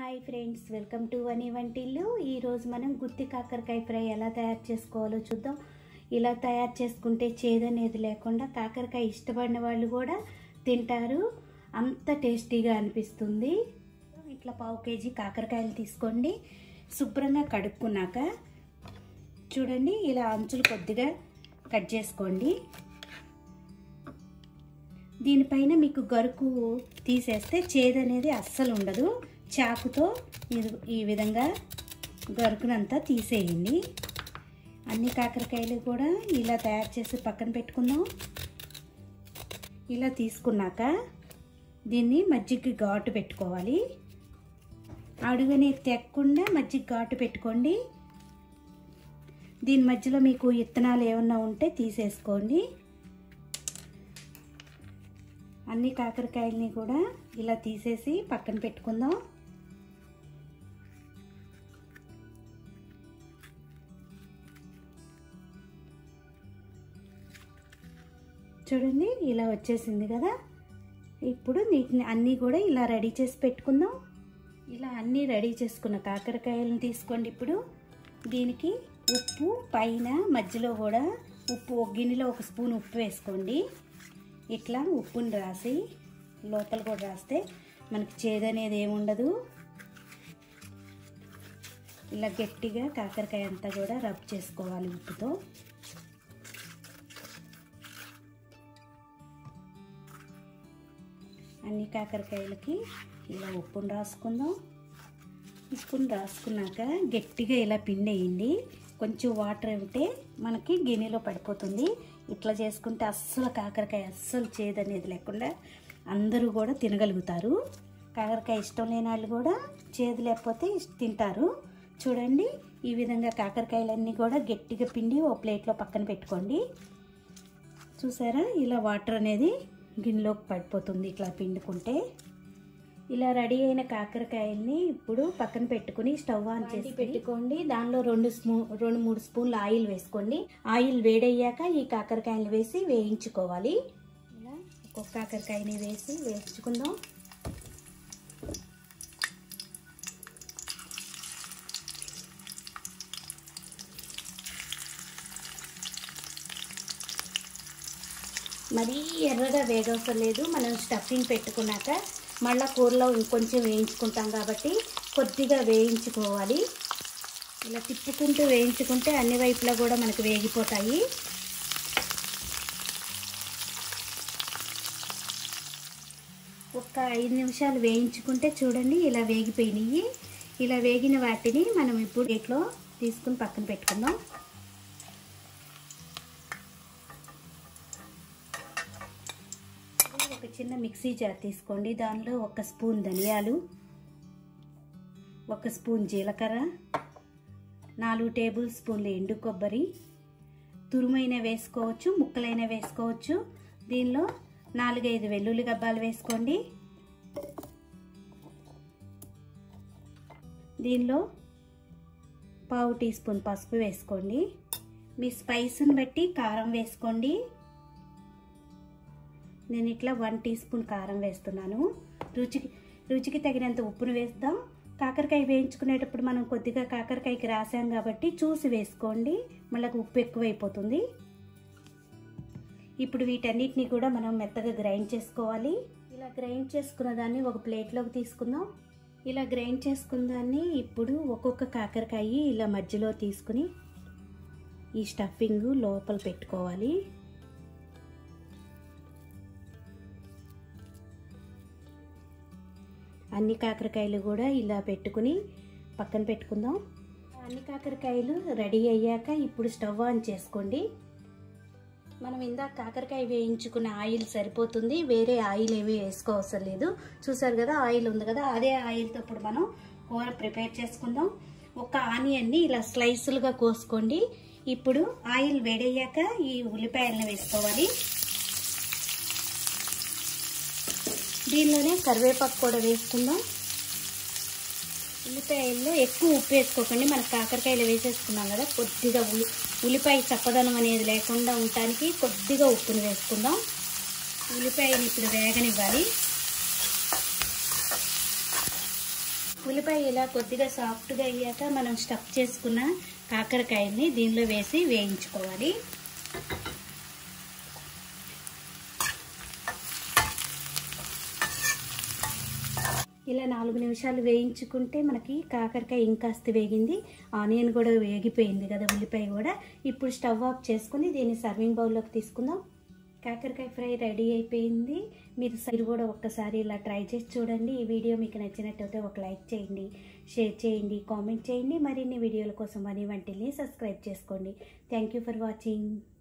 hi friends welcome to వని వంటిల్లు ఈరోజు మనం గుత్తి కాకరకాయ ఫ్రై ఎలా తయారు చేసుకోవాలో చూద్దాం ఇలా తయారు చేసుకుంటే చేదనేది లేకుండా కాకరకాయ ఇష్టపడిన వాళ్ళు కూడా తింటారు అంత టేస్టీగా అనిపిస్తుంది ఇట్లా పావు కేజీ కాకరకాయలు తీసుకోండి శుభ్రంగా కడుక్కున్నాక చూడండి ఇలా అంచులు కొద్దిగా కట్ చేసుకోండి దీనిపైన మీకు గరుకు తీసేస్తే చేదు అనేది అస్సలు ఉండదు చాకుతో ఇది ఈ విధంగా గరుకునంతా తీసేయండి అన్ని కాకరకాయలు కూడా ఇలా తయారు చేసి పక్కన పెట్టుకుందాం ఇలా తీసుకున్నాక దీన్ని మజ్జిగ ఘాటు పెట్టుకోవాలి అడుగుని తెక్కకుండా మజ్జిగ ఘాటు పెట్టుకోండి దీని మధ్యలో మీకు ఇత్తనాలు ఏమన్నా ఉంటే తీసేసుకోండి అన్ని కాకరకాయలని కూడా ఇలా తీసేసి పక్కన పెట్టుకుందాం చూడండి ఇలా వచ్చేసింది కదా ఇప్పుడు వీటిని అన్నీ కూడా ఇలా రెడీ చేసి పెట్టుకుందాం ఇలా అన్నీ రెడీ చేసుకున్న కాకరకాయలను తీసుకోండి ఇప్పుడు దీనికి ఉప్పు పైన మధ్యలో కూడా ఉప్పు ఒక గిన్నెలో ఒక స్పూన్ ఉప్పు వేసుకోండి ఇట్లా ఉప్పుని రాసి లోపల కూడా రాస్తే మనకి చేదనేది ఏముండదు ఇలా గట్టిగా కాకరకాయ అంతా కూడా రబ్ చేసుకోవాలి ఉప్పుతో అన్ని కాకరకాయలకి ఇలా ఉప్పును రాసుకుందాం ఉప్పును రాసుకున్నాక గట్టిగా ఇలా పిండేయండి కొంచెం వాటర్ ఉంటే మనకి గిన్నెలో పడిపోతుంది ఇట్లా చేసుకుంటే అస్సలు కాకరకాయ అస్సలు చేదనేది లేకుండా అందరూ కూడా తినగలుగుతారు కాకరకాయ ఇష్టం లేని వాళ్ళు కూడా చేదు లేకపోతే తింటారు చూడండి ఈ విధంగా కాకరకాయలన్నీ కూడా గట్టిగా పిండి ఓ ప్లేట్లో పక్కన పెట్టుకోండి చూసారా ఇలా వాటర్ అనేది గిన్నెలోకి పడిపోతుంది ఇట్లా పిండుకుంటే ఇలా రెడీ అయిన కాకరకాయల్ని ఇప్పుడు పక్కన పెట్టుకుని స్టవ్ ఆన్ చేసి పెట్టుకోండి దానిలో రెండు స్పూ రెండు మూడు స్పూన్ల ఆయిల్ వేసుకోండి ఆయిల్ వేడయ్యాక ఈ కాకరకాయలు వేసి వేయించుకోవాలి ఇలా ఒక్కొక్క కాకరకాయని వేసి వేయించుకుందాం మరీ ఎర్రగా వేగవసరం లేదు మనం స్టఫింగ్ పెట్టుకున్నాక మళ్ళీ కూరలో ఇంకొంచెం వేయించుకుంటాం కాబట్టి కొద్దిగా వేయించుకోవాలి ఇలా తిప్పుకుంటూ వేయించుకుంటే అన్ని వైపులా కూడా మనకు వేగిపోతాయి ఒక ఐదు నిమిషాలు వేయించుకుంటే చూడండి ఇలా వేగిపోయినాయి ఇలా వేగిన వాటిని మనం ఇప్పుడు ప్లేట్లో తీసుకుని పక్కన పెట్టుకుందాం ఒక చిన్న మిక్సీ జార్ తీసుకోండి దానిలో ఒక స్పూన్ ధనియాలు ఒక స్పూన్ జీలకర్ర నాలుగు టేబుల్ స్పూన్ల ఎండు కొబ్బరి తురుమైన వేసుకోవచ్చు ముక్కలైన వేసుకోవచ్చు దీనిలో నాలుగైదు వెల్లుల్లి గబ్బాలు వేసుకోండి దీనిలో పావు టీ స్పూన్ పసుపు వేసుకోండి మీ స్పైస్ని బట్టి కారం వేసుకోండి నేను ఇట్లా వన్ టీ స్పూన్ కారం వేస్తున్నాను రుచికి రుచికి తగినంత ఉప్పును వేస్తాం కాకరకాయ వేయించుకునేటప్పుడు మనం కొద్దిగా కాకరకాయకి రాసాం కాబట్టి చూసి వేసుకోండి మళ్ళీ ఉప్పు ఎక్కువైపోతుంది ఇప్పుడు వీటన్నిటిని కూడా మనం మెత్తగా గ్రైండ్ చేసుకోవాలి ఇలా గ్రైండ్ చేసుకున్న దాన్ని ఒక ప్లేట్లోకి తీసుకుందాం ఇలా గ్రైండ్ చేసుకున్న దాన్ని ఇప్పుడు ఒక్కొక్క కాకరకాయ ఇలా మధ్యలో తీసుకుని ఈ స్టఫింగ్ లోపల పెట్టుకోవాలి అన్ని కాకరకాయలు కూడా ఇలా పెట్టుకుని పక్కన పెట్టుకుందాం అన్ని కాకరకాయలు రెడీ అయ్యాక ఇప్పుడు స్టవ్ ఆన్ చేసుకోండి మనం ఇందాక కాకరకాయ వేయించుకున్న ఆయిల్ సరిపోతుంది వేరే ఆయిల్ ఏమీ వేసుకోవసరం లేదు చూసారు కదా ఆయిల్ ఉంది కదా అదే ఆయిల్తో ఇప్పుడు మనం కూర ప్రిపేర్ చేసుకుందాం ఒక ఆనియన్ని ఇలా స్లైసులుగా కోసుకోండి ఇప్పుడు ఆయిల్ వేడయ్యాక ఈ ఉల్లిపాయలను వేసుకోవాలి దీనిలోనే కరివేపాకు కూడా వేసుకుందాం ఉల్లిపాయల్లో ఎక్కువ ఉప్పు వేసుకోకండి మన కాకరకాయలు వేసేసుకున్నాం కదా కొద్దిగా ఉల్లి ఉల్లిపాయ చప్పదనం అనేది లేకుండా ఉండటానికి కొద్దిగా ఉప్పుని వేసుకుందాం ఉల్లిపాయని ఇప్పుడు వేగనివ్వాలి ఉల్లిపాయ ఇలా కొద్దిగా సాఫ్ట్గా అయ్యాక మనం స్టఫ్ చేసుకున్న కాకరకాయని దీనిలో వేసి వేయించుకోవాలి ఇలా నాలుగు నిమిషాలు వేయించుకుంటే మనకి కాకరకాయ ఇంకాస్త వేగింది ఆనియన్ కూడా వేగిపోయింది కదా ఉల్లిపాయ కూడా ఇప్పుడు స్టవ్ ఆఫ్ చేసుకుని దీన్ని సర్వింగ్ బౌల్లోకి తీసుకుందాం కాకరకాయ ఫ్రై రెడీ అయిపోయింది మీరు మీరు కూడా ఒక్కసారి ఇలా ట్రై చేసి చూడండి ఈ వీడియో మీకు నచ్చినట్టయితే ఒక లైక్ చేయండి షేర్ చేయండి కామెంట్ చేయండి మరిన్ని వీడియోల కోసం అని వంటిని సబ్స్క్రైబ్ చేసుకోండి థ్యాంక్ యూ ఫర్ వాచింగ్